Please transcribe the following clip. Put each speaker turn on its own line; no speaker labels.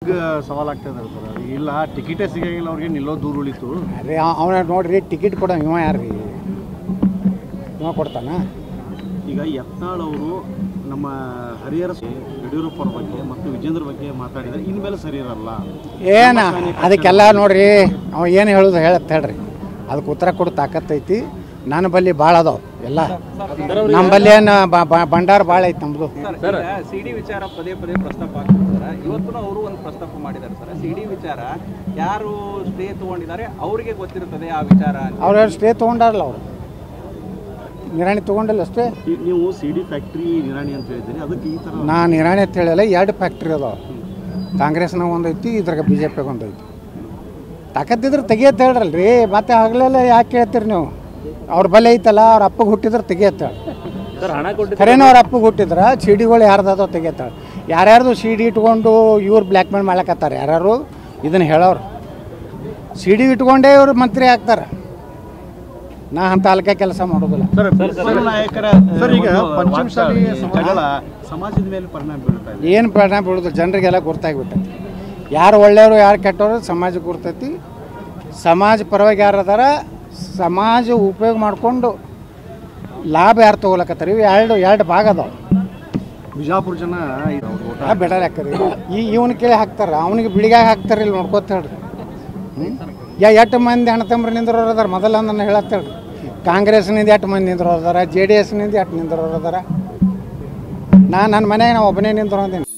ಈಗ ಸವಾಲಾಗ್ತದೆ ಸರ್ ಇಲ್ಲ ಟಿಕೆಟೇ ಸಿಗಂಗಿಲ್ಲ ಅವ್ರಿಗೆ ನಿಲ್ಲೋ ದೂರ ಉಳಿತು
ಅರೆ ಅವನ ನೋಡ್ರಿ ಟಿಕೆಟ್ ಕೊಡೋ ಇವ ಯಾರ್ರಿ ಇವ ಕೊಡ್ತಾನ
ಈಗ ಯತ್ನಾಳ್ ಅವರು ನಮ್ಮ ಹರಿಹರ ಸ- ಯಡಿಯೂರಪ್ಪ ಅವ್ರ ಬಗ್ಗೆ ಮತ್ತು ವಿಜೇಂದ್ರ ಬಗ್ಗೆ ಮಾತಾಡಿದರೆ ಇನ್ಮೇಲೆ ಸರಿ ಇರಲ್ಲ
ಏನ ಅದಕ್ಕೆಲ್ಲ ನೋಡ್ರಿ ಅವ ಏನು ಹೇಳೋದು ಹೇಳತ್ತೆ ಹೇಳ್ರಿ ಅದಕ್ಕೆ ಉತ್ತರ ಕೊಡು ತಾಕತ್ತೈತಿ ನನ್ನ ಬಲ್ಲಿ ಭಾಳ ಅದಾವ ಎಲ್ಲ ನಮ್ಮ ಬಲ್ಲಿ ಏನು ಭಂಡಾರ ಭಾಳ ಐತಿ ನಮ್ಮದು
ಸರ್ ಸಿ ಡಿ ವಿಚಾರ ಪದೇ ಪದೇ ಪ್ರಸ್ತಾಪ ಆಗ್ತದೆ ಸರ್ ಇವತ್ತು ಅವರು ಒಂದು ಪ್ರಸ್ತಾಪ ಮಾಡಿದ್ದಾರೆ ಸರ್ ಸಿ ಡಿ ವಿಚಾರ ಯಾರು ಸ್ಟೇ ತಗೊಂಡಿದ್ದಾರೆ ಅವರಿಗೆ ಗೊತ್ತಿರುತ್ತದೆ ಆ ವಿಚಾರ ಅಂತ.
ಅವ್ರು ಸ್ಟೇ ತೊಗೊಂಡಾರಲ್ಲ ಅವರು ನಿರಾಣಿ ತೊಗೊಂಡಿಲ್ಲ ಅಷ್ಟೇ
ಈ- ನೀವು ಸಿ ಡಿ ಫ್ಯಾಕ್ಟ್ರಿ ನಿರಾಣಿ ಅಂತ ಹೇಳಿದ್ದೀರಿ ಅದಕ್ಕೆ ಈ ಥರ
ನಾ ನಿರಾಣಿ ಅಂತ ಹೇಳಿಲ್ಲ ಎರಡು ಫ್ಯಾಕ್ಟ್ರಿ ಅದಾವ ಕಾಂಗ್ರೆಸ್ನಾಗ ಒಂದೈತಿ ಇದ್ರಾಗ ಬಿ ಜೆ ಪಿಗೆ ಒಂದೈತಿ ತಾಕತ್ತಿದ್ರೆ ತೆಗಿಯತ್ತೆ ಹೇಳ್ರಲ್ರಿ ಮತ್ತೆ ಹಗಲೆಲ್ಲ ಯಾಕೆ ಕೇಳ್ತೀರಿ ನೀವು ಅವ್ರ ಬಲೆ ಐತಲ್ಲ ಅವ್ರ ಅಪ್ಪಗೆ ಹುಟ್ಟಿದ್ರೆ ತೆಗಿಯತ್ತಾಳೆ ಖರೇನ ಅವ್ರ ಅಪ್ಪಗೆ ಹುಟ್ಟಿದ್ರೆ ಸಿ ಡಿಗಳು ಯಾರ್ದಾದೋ ತೆಗಿಯತ್ತಾಳೆ ಯಾರ್ಯಾರ್ದು ಸಿ ಡಿ ಇಟ್ಕೊಂಡು ಇವ್ರು ಬ್ಲ್ಯಾಕ್ ಮೇಲ್ ಮಾಡ್ಲಕತ್ತಾರೆ ಯಾರ್ಯಾರು ಇದನ್ನು ಹೇಳೋರು ಸಿ ಡಿ ಇಟ್ಕೊಂಡೇ ಇವ್ರು ಮಂತ್ರಿ ಆಗ್ತಾರೆ ನಾ ಅಂತ ಅಲ್ಕ ಕೆಲಸ ಮಾಡೋದಿಲ್ಲ
ಸರ್ ಇಬ್ಬರು ನಾಯಕರ
ಸರ್, ಈಗ
ಒಂದು
ಪಂಚಮಸಾಲಿ
ವಾಗ್ದಾಳಿ, ಜಗಳ ಸಮಾಜದ ಮೇಲೆ ಪರಿಣಾಮ ಬೀಳ್ತಾ ಇದೆ
ಏನು ಪರಿಣಾಮ ಬೀಳೋದು ಜನರಿಗೆಲ್ಲ ಗುರ್ತಾಗ್ಬಿಟ್ಟೈತಿ ಯಾರು ಒಳ್ಳೆಯವರು ಯಾರು ಕೆಟ್ಟವರು ಸಮಾಜಕ್ಕೆ ಗುರ್ತೈತಿ ಸಮಾಜ ಪರವಾಗಿ ಯಾರು ಅದಾರ ಸಮಾಜ ಉಪಯೋಗ ಮಾಡಿಕೊಂಡು ಲಾಭ ಯಾರು ತೊಗೊಳಕತ್ತಾರ ಇವು ಎರಡು ಎರಡು ಭಾಗ ಅದಾವ
ಬಿಜಾಪುರ ಜನ ಇದು ಅವ್ರ vote
ಆ ಬೆಟರ್ ಹಾಕ್ತಾರೆ ಈ ಇವನ ಕೇಳಿ ಹಾಕ್ತಾರೆ ಅವನಿಗೆ ಬಿಳಿಗಾಗ ಹಾಕ್ತಾರೆ ಇಲ್ಲಿ ನೋಡ್ಕೋತ ಹೇಳ್ರಿ ಹ್ಞೂ ಯಾ ಎಷ್ಟು ಮಂದಿ ಅಣ್ಣ ತಮ್ಮರು ನಿಂದ್ರೋರು ಅದಾರ ಮೊದಲ ನನ್ನ ಹೇಳತ್ತೇಳ್ರಿ ಕಾಂಗ್ರೆಸ್ನಿಂದ ಎಷ್ಟು ಮಂದಿ ನಿಂದ್ರೋರು ಅದಾರ ಜೆ ಡಿ ಎಸ್ನಿಂದ ಎಷ್ಟು ನಿಂದ್ರೋರು ಅದಾರ ನಾ ನನ್ನ ಮನೆಗೆ ನಾ ಒಬ್ಬನೇ ನಿಂದ್ರೋದೀನಿ